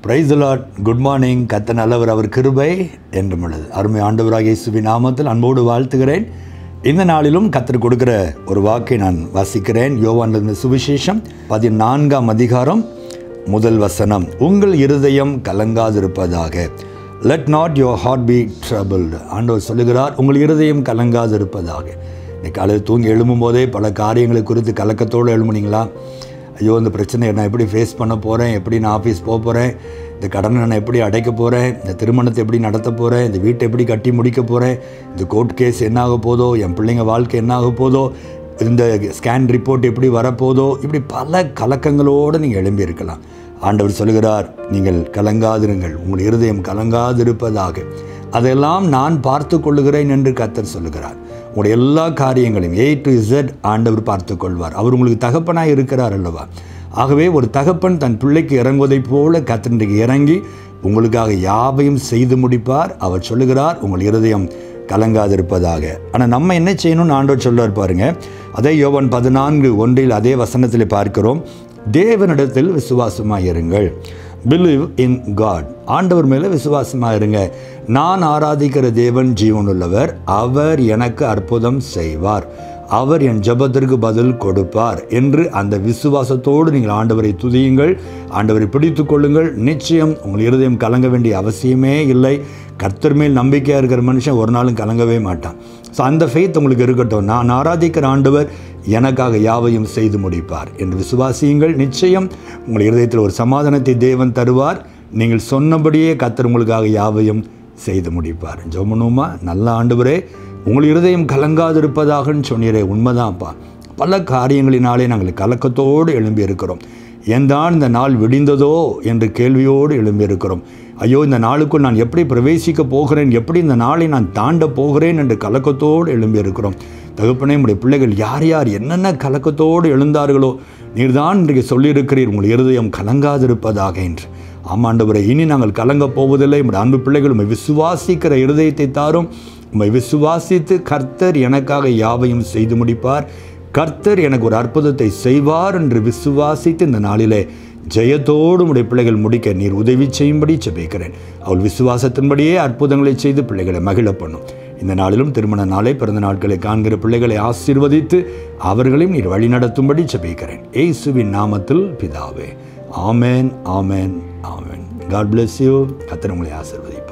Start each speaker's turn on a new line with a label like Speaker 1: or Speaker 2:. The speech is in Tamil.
Speaker 1: பிரைஸ் லாட் குட் மார்னிங் கத்த நல்லவர் அவர் கிருபை என்றும் உள்ளது அருமை ஆண்டவராக இயேசுவின் நாமத்தில் அன்போடு வாழ்த்துகிறேன் இந்த நாளிலும் கத்தர் கொடுக்கிற ஒரு வாக்கை நான் வாசிக்கிறேன் யோவான்லிருந்து சுவிசேஷம் பதினான்காம் அதிகாரம் முதல் வசனம் உங்கள் இருதயம் கலங்காதிருப்பதாக let not your heart be troubled ஆண்டவர் சொல்லுகிறார் உங்கள் இருதயம் கலங்காதிருப்பதாக இன்னைக்கு காலையில் தூங்கி எழும்பும் போதே பல காரியங்களை குறித்து கலக்கத்தோடு எழும்புனீங்களா ஐயோ இந்த பிரச்சனையை நான் எப்படி ஃபேஸ் பண்ண போகிறேன் எப்படி நான் ஆஃபீஸ் போக போகிறேன் இந்த கடனை நான் எப்படி அடைக்க போகிறேன் இந்த திருமணத்தை எப்படி நடத்த போகிறேன் இந்த வீட்டை எப்படி கட்டி முடிக்க போகிறேன் இந்த கோர்ட் கேஸ் என்ன ஆக போதோ என் பிள்ளைங்க வாழ்க்கை என்ன ஆக போதோ இந்த ஸ்கேன் ரிப்போர்ட் எப்படி வரப்போதோ இப்படி பல கலக்கங்களோடு நீங்கள் எழும்பி இருக்கலாம் ஆண்டவர் சொல்கிறார் நீங்கள் கலங்காதிருங்கள் உங்கள் இருதயம் கலங்காதிருப்பதாக அதெல்லாம் நான் பார்த்து கொள்ளுகிறேன் என்று கத்தர் சொல்லுகிறார் உங்களுடைய எல்லா காரியங்களையும் ஏ டு இசட் ஆண்டவர் பார்த்து கொள்வார் அவர் உங்களுக்கு தகப்பனாக இருக்கிறார் அல்லவா ஆகவே ஒரு தகப்பன் தன் பிள்ளைக்கு இறங்குவதைப் போல கத்தன்றைக்கு இறங்கி உங்களுக்காக யாவையும் செய்து முடிப்பார் அவர் சொல்லுகிறார் உங்கள் இருதயம் கலங்காதிருப்பதாக ஆனால் நம்ம என்ன செய்யணும்னு ஆண்டவர் சொல்லுவார் பாருங்க அதே யோவன் பதினான்கு ஒன்றில் அதே வசனத்தில் பார்க்கிறோம் தேவனிடத்தில் விசுவாசமாக இருங்கள் பிலீவ் இன் காட் ஆண்டவர் மேலே விசுவாசமாக இருங்க நான் ஆராதிக்கிற தேவன் ஜீவனுள்ளவர் அவர் எனக்கு அற்புதம் செய்வார் அவர் என் ஜபத்திற்கு பதில் கொடுப்பார் என்று அந்த விசுவாசத்தோடு நீங்கள் ஆண்டவரை துதியுங்கள் ஆண்டவரை பிடித்து கொள்ளுங்கள் நிச்சயம் உங்கள் இருதயம் கலங்க வேண்டிய அவசியமே இல்லை கர்த்தர் மேல் நம்பிக்கையாக இருக்கிற மனுஷன் ஒரு நாளும் கலங்கவே மாட்டான் ஸோ அந்த ஃபெய்த் உங்களுக்கு இருக்கட்டும் நான் ஆராதிக்கிற ஆண்டவர் எனக்காக யாவையும் செய்து முடிப்பார் என்று விசுவாசியுங்கள் நிச்சயம் உங்கள் இருதயத்தில் ஒரு சமாதானத்தை தேவன் தருவார் நீங்கள் சொன்னபடியே கத்தர் உங்களுக்காக யாவையும் செய்து முடிப்பார் ஜோமனுமா நல்ல ஆண்டவரே உங்கள் இருதயம் கலங்காதிருப்பதாகன்னு சொன்னீரே உண்மைதான்ப்பா பல காரியங்களினாலே நாங்கள் கலக்கத்தோடு எழும்பி இருக்கிறோம் ஏன்தான் இந்த நாள் விடிந்ததோ என்று கேள்வியோடு எழும்பி இருக்கிறோம் ஐயோ இந்த நாளுக்குள் நான் எப்படி பிரவேசிக்க போகிறேன் எப்படி இந்த நாளை நான் தாண்ட போகிறேன் என்று கலக்கத்தோடு எழும்பி இருக்கிறோம் தகுப்பனே உடைய பிள்ளைகள் யார் யார் என்னென்ன கலக்கத்தோடு எழுந்தார்களோ நீர்தான் இன்றைக்கு சொல்லியிருக்கிறீர் உங்கள் இருதயம் கலங்காதிருப்பதாக என்று ஆமாண்டவரை இனி நாங்கள் கலங்கப் போவதில்லை உடைய அன்பு பிள்ளைகள் உண்மை விசுவாசிக்கிற இருதயத்தை தாரும் உண்மை விசுவாசித்து கர்த்தர் எனக்காக யாவையும் செய்து முடிப்பார் கர்த்தர் எனக்கு ஒரு அற்புதத்தை செய்வார் என்று விசுவாசித்து இந்த நாளிலே ஜெயத்தோடு உடைய பிள்ளைகள் முடிக்க நீர் உதவி செய்யும்படி செபிக்கிறேன் அவள் விசுவாசத்தின்படியே அற்புதங்களை செய்து பிள்ளைகளை மகிழ பண்ணும் இந்த நாளிலும் திருமண நாளை பிறந்த நாட்களை காண்கிற பிள்ளைகளை ஆசீர்வதித்து அவர்களையும் நீர் வழி நடத்தும்படி செபிக்கிறேன் ஏசுவின் நாமத்தில் பிதாவே ஆமேன் ஆமேன் ஆமேன் காட் பிளஸ் யூ கத்தர் உங்களை ஆசிர்வதிப்பார்